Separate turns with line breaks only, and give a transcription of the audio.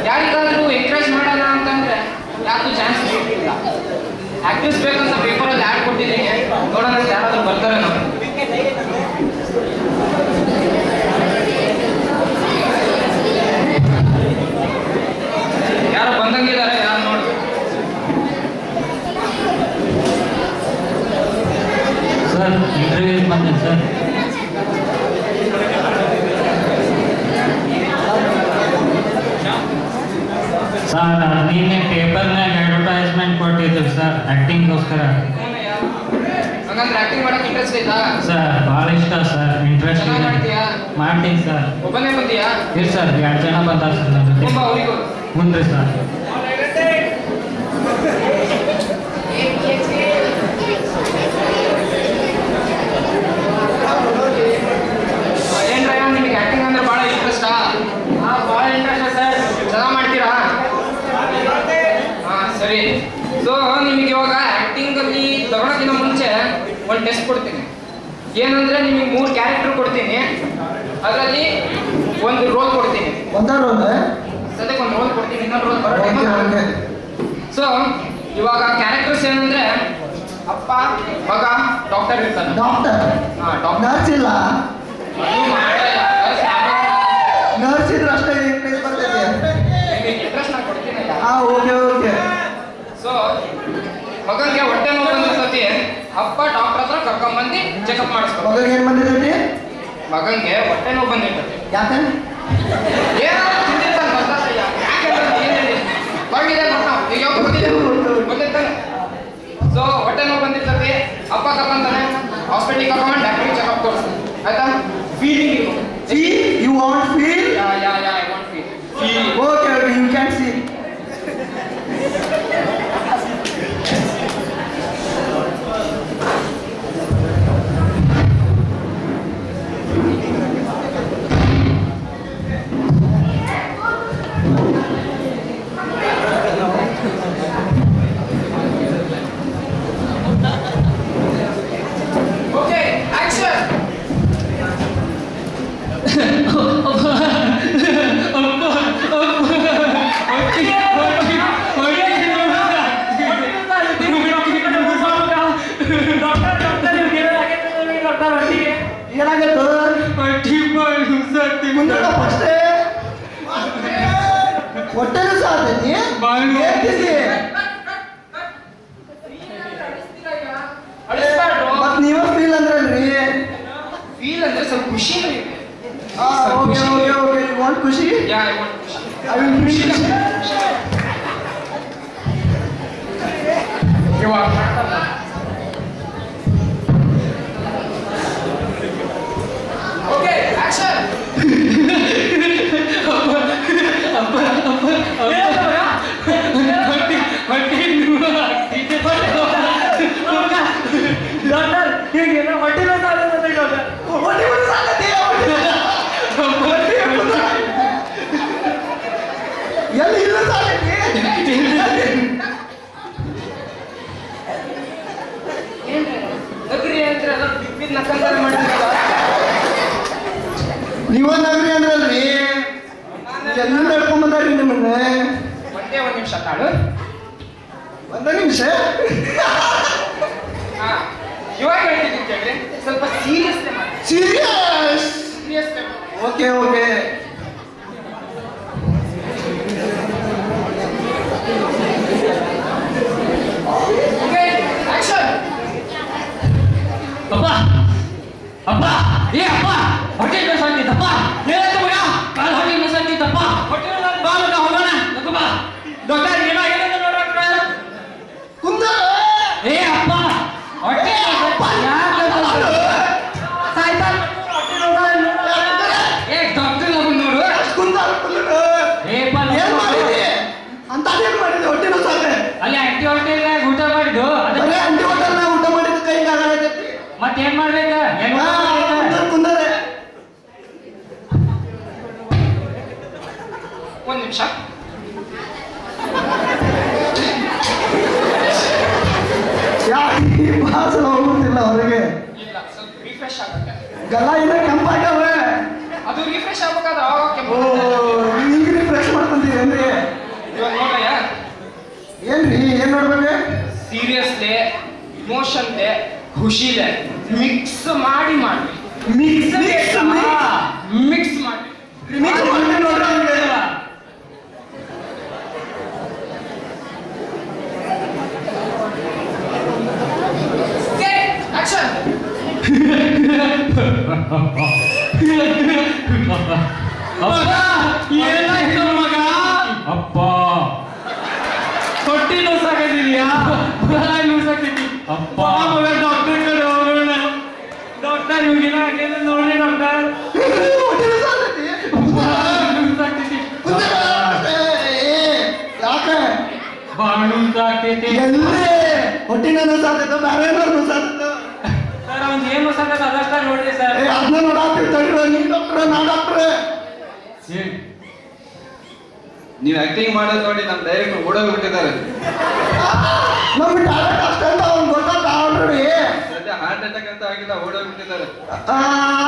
ಯಾರಿಗಾದ್ರೂ ಎಂಕರೇಜ್ ಮಾಡೋಣ ಅಂತಂದ್ರೆ ಯಾರಿಗೂ ಚಾನ್ಸ್ ಸಿಗ್ತಿಲ್ಲ ಆಕ್ಟ್ರೆಸ್ ಬೇಕಂತ ಪೇಪರಲ್ಲಿ ಆ್ಯಡ್ ಕೊಟ್ಟಿದ್ದೀನಿ ನೋಡೋಣ ಅಂತ ಯಾರಾದ್ರೂ ಬರ್ತಾರೆ ನಾವು ಯಾರೋ ಬಂದಂಗಿದ್ದಾರೆ ಯಾರು ನೋಡ್ಬೇಕು
ಸರ್ ಇಂಟರ್ವ್ಯೂ ಬಂದೆ ಸರ್ ಸರ್ ನೀನೆ ಪೇಪರ್ನಾಗ ಅಡ್ವರ್ಟೈಸ್ಮೆಂಟ್ ಕೊಟ್ಟಿದ್ರು ಸರ್ ಆ್ಯಕ್ಟಿಂಗ್ಗೋಸ್ಕರ
ಹಂಗಂದ್ರೆ ಆಕ್ಟಿಂಗ್ ಮಾಡಕ್ ಇಂಟ್ರೆಸ್ಟ್ ಐತಾ
ಸರ್ ಭಾಳ ಇಷ್ಟ ಸರ್ ಇಂಟ್ರೆಸ್ಟ್
ಚೆನ್ನಾಗ್
ಇದೆ
ಮಾಡ್ತೀಯಾ
ಮಾಡ್ತೀನಿ ಸರ್
ಒಬ್ಬನೇ ಬಂದಿಯಾ
ಇಲ್ಲ ಸರ್ ಎರಡು ಜನ ಬಂದಾರ ಸರ್ ನನ್ನ ಜೊತೆ
ತುಂಬಾ ಅವರಿಗೂ
ಮುಂದ್ರಿ ಸರ್
ಏನ್ರಯ್ಯ ನಿಮಗೆ ಆಕ್ಟಿಂಗ್ ಅಂದ್ರೆ ಭಾಳ ಇಂಟ್ರೆಸ್ಟಾ ಹಾಂ ಭಾಳ ಇಂಟ್ರೆಸ್ಟ್ ಸರ್ ಚೆನ್ನಾಗಿ ಮಾಡ್ತೀರಾ ಹಾಂ ಸರಿ ಸೊ ನಿಮಗೆ ಇವಾಗ ಆ್ಯಕ್ಟಿಂಗಲ್ಲಿ ತಗೊಳಕ್ಕಿಂತ ಮುಂಚೆ ಒಂದು ಟೆಸ್ಟ್ ಕೊಡ್ತೀನಿ ಏನಂದ್ರೆ ನಿಮಗೆ ಮೂರು ಕ್ಯಾರೆಕ್ಟರ್ ಕೊಡ್ತೀನಿ ಅದರಲ್ಲಿ ಒಂದು ರೋಲ್ ಕೊಡ್ತೀನಿ
ಒಂದೇ ರೋಲ್
ಸದ್ಯಕ್ಕೆ ಒಂದು ರೋಲ್ ಕೊಡ್ತೀನಿ ಇನ್ನೊಂದು ರೋಲ್ ಬರೋ
ಓಕೆ
time
ಓಕೆ
ಸೊ ಇವಾಗ ಕ್ಯಾರೆಕ್ಟರ್ಸ್ ಏನಂದ್ರೆ ಅಪ್ಪ ಮಗ ಡಾಕ್ಟರ್ ಇರ್ತಾನೆ
ಡಾಕ್ಟರ್
ಹಾ ಡಾಕ್ಟರ್
ನರ್ಸ್ ಇಲ್ಲ ನರ್ಸ್ ಇದ್ರೆ ಅಷ್ಟೇ ಇಂಗ್ಲೀಷ್ ಬರ್ತೈತಿ
ಇಂಟ್ರೆಸ್ಟ್ ನಾ ಕೊಡ್ತೀನಲ್ಲ
ಹಾ ಓಕೆ ಓಕೆ
ಸೊ ಮಗನಿಗೆ ಹೊಟ್ಟೆ ನೋವು ಬಂದಿರ್ತತಿ ಅಪ್ಪ ಡಾಕ್ಟರ್ ಹತ್ರ ಕರ್ಕೊಂಡ್ಬಂದು ಚೆಕಪ್ ಮಾಡಿಸ್ಬೇಕು
ಮಗ ಏನ್ ಬಂದಿರ್ತೈತಿ
ಮಗನಿಗೆ ಹೊಟ್ಟೆ ನೋವು ಬಂದಿರ್ತತಿ
ಯಾಕೆ
ಏನಾದ್ರು ತಿಂದಿರ್ತಾನೆ ಗೊತ್ತಾಗಲ್ಲ. ಯಾಕೆಂದ್ರೆ ಏನ್ ಹೇಳಿ ಬಂದಿದೆ ಗೊತ್ತಾ? ಈಗ ಯಾವ್ದು ಬಂದಿದೆ ಬಂದಿರ್ತಾನೆ ಸೊ ಹೊಟ್ಟೆ ನೋವು ಬಂದಿರ್ತತಿ ಅಪ್ಪ ಕರ್ಕೊಂತಾನೆ ಹಾಸ್ಪಿಟ್ಲಿಗೆ ಕರ್ಕೊಂಡು ಡಾಕ್ಟ್ರಿಗೆ ಚೆಕಪ್ ತೋರಿಸ್ತಾನೆ ಆಯ್ತಾ feeling
see you want feel
yeah yeah yeah I want feel feel
okay okay you can see
okay action
ಏನಾಗತ್ತು ಮುಂದೆ ಫಸ್ಟೇ ಹೊಟ್ಟೆನೂ ಸಾಧ್ಯತೆ ಮತ್ ನೀವೇ ಫೀಲ್ ಅಂದ್ರಲ್ರಿ
ಫೀಲ್ ಅಂದ್ರೆ ಸ್ವಲ್ಪ ಖುಷಿ
okay okay okay you want ಖುಷಿ
ಯಾ ಐ ವಾಂಟ್ ಖುಷಿ
ಐ ವಿಲ್ ಫೀಲ್ ಖುಷಿ
ಇವಾಗ ಓಕೆ ಆಕ್ಷನ್
ಹೊಟ್ಟೆ ಕೂಡ ಸಾಧ್ಯತೆ ಹೊಟ್ಟೆ ಎಂಬುದು ಎಲ್ಲಿ ಇಲ್ಲ ಸಾಧ್ಯತೆ
ನಗರಿ ಅಂದ್ರೆ ಎಲ್ಲ ಬಿಗ್ ಬಿಗ್ ನಕ್ಕಂತಾರೆ ಮಾಡ್ತಿರಲ್ಲ
ನೀವ ನಗರಿ ಅಂದ್ರಲ್ರಿ ಎಲ್ಲಿಂದ ಹೇಳ್ಕೊಂಡ್ ಬಂದಾರ್ರಿ ನಿಮ್ಮನ್ನ
ಒಂದೇ ಒಂದು ನಿಮಿಷ ತಾಳು
ಒಂದ ನಿಮಿಷ
ಹಾ ಇವಾಗ ಹೇಳ್ತಿದ್ದೀನಿ ಕೇಳ್ರಿ ಸ್ವಲ್ಪ ಸೀರಿಯಸ್ ಮಾಡಿ
serious
serious
okay okay
okay action
ಅಪ್ಪ ಅಪ್ಪ ಏ ಅಪ್ಪ ಹೊಟ್ಟೆ ನೋಸಂತಿತ್ತಪ್ಪ ಏನಾಯ್ತು ಮಗ ಕಾಲು ಹೊಟ್ಟೆ ನೋಸಂತಿತ್ತಪ್ಪ ಹೊಟ್ಟೆ ಬಾ ಮಗ ಹೋಗೋಣ ತಗೋ ಬಾ ಡಾಕ್ಟರ್ ಏನೋ ಏನಂತ ನೋಡ್ರ
ಕುಂದ
ಏ ಅಪ್ಪ ಹೊಟ್ಟೆ ಸಾಯ್ತಾನ ಹೊಟ್ಟೆ ನೋಸ ಏ ಡಾಕ್ಟರ್ ಲಗು ನೋಡು
ಕುಂದ ಕುಂದ
ಏ ಪಾ
ಏನ್ ಮಾಡಿದಿ ಅಂತ ಏನ್ ಮಾಡಿದಿ ಹೊಟ್ಟೆ ನೋವು ಸಾಧ್ಯ
ಅಲ್ಲಿ ಆಕ್ಟಿವ್ ಹೋಟೆಲ್ ಊಟ ಮಾಡಿದ್ದು ಅದ
ಬರೀ ಅಂಟಿ ಹೋಟೆಲ್ ಊಟ ಮಾಡಿದ ಕೈ ಆಗತೈತಿ
ಮತ್ತೇನ್ ಮಾಡ್ಬೇಕ ಹೆಂಗ್ ಊಟ ಮಾಡ್ಬೇಕ?
ಕುಂದರೆ
ಒಂದು ನಿಮಿಷ
ಯಾಕೆ ಭಾಷಣ ಹೋಗುತ್ತಿಲ್ಲ ಹೊರಗೆ
ಇಲ್ಲ ಸ್ವಲ್ಪ ರಿಫ್ರೆಶ್ ಆಗುತ್ತೆ
ಗಲ್ಲ ಇನ್ನ ಕೆಂಪಾಗವೆ
ಅದು ರಿಫ್ರೆಶ್ ಆಗ್ಬೇಕಾದ್ರೆ ಅವಾಗ
ಓ
ಕೆಮ್ಮು
ಈಗ ಫ್ರೆಶ್ ಮಾಡ್ಕೊಂತೀರಿ ಅಂದ್ರೆ
ಸೀರಿಯಸ್ಲಿ ಇಮೋಷನ್ಲೆ ಖುಷಿಲೆ ಮಿಕ್ಸ್ ಮಾಡಿ ಮಾಡಿ ಮಿಕ್ಸ್
Mix ಮಾಡಿ?
ಮಿಕ್ಸ್ ಮಾಡಿ
Mix ಮಾಡಿ ನೋಡ್ರಿ ಹಂಗೆ.
ಆಕ್ಷನ್
ಅಪ್ಪ ಏನಾಯ್ತು ಮಗ ಅಪ್ಪ ಹೊಟ್ಟಿ ನೋಸಾಕತ್ತಿದ್ಯಾ ಬಾಯಿ ನೋಸಾಕತ್ತಿ ಅಪ್ಪ ಮಗ ಡಾಕ್ಟರ್ ಕಡೆ ಹೋಗೋಣ ಡಾಕ್ಟರ್ ಇವಾಗೆಲ್ಲ ಹಾಕಿದ್ರೆ ನೋಡ್ರಿ ಡಾಕ್ಟರ್
ಹೊಟ್ಟೆ ನೋಸಾಕತ್ತಿ?
ನೋಸಾಕತ್ತಿ
ಏ, ಯಾಕೆ
ಬಾಳ ನೋಸಾಕೈತಿ
ಎಲ್ಲಿ ಹೊಟ್ಟಿನ ನೋಸಾಕತ್ತ ಬೇರೆ ಏನಾರು ನೋಸಾಕತ್ತ
ಸರ್ ಅವ್ನ್ ಏನ್ ನೋಸಾಕತ್ತ ಅದಷ್ಟ ನೋಡ್ರಿ ಸರ್
ಏ ಅದನ್ನ ನೋಡಾತಿರ್ತಾರ ನೀ ಡಾಕ್ಟ್ರ ನಾ ಡಾಕ್ಟ್ರ
ನೀವು ಆಕ್ಟಿಂಗ್ ಮಾಡೋದು ನೋಡಿ ನಮ್ಮ ಡೈರೆಕ್ಟರ್ ಓಡೋಗ್ಬಿಟ್ಟಿದ್ದಾರೆ
ನಮ್ ಟ್ಯಾಲೆಂಟ್ ಅಷ್ಟೇ ಅಂತ ಅವ್ನ್ ಗೊತ್ತಾಗ್ತ ಆಲ್ರೆಡಿ
ಸದ್ಯ ಹಾರ್ಟ್ ಅಟ್ಯಾಕ್ ಅಂತ ಆಗಿಲ್ಲ ಓಡೋಗ್ಬಿಟ್ಟಿದ್ದಾರೆ
ಆ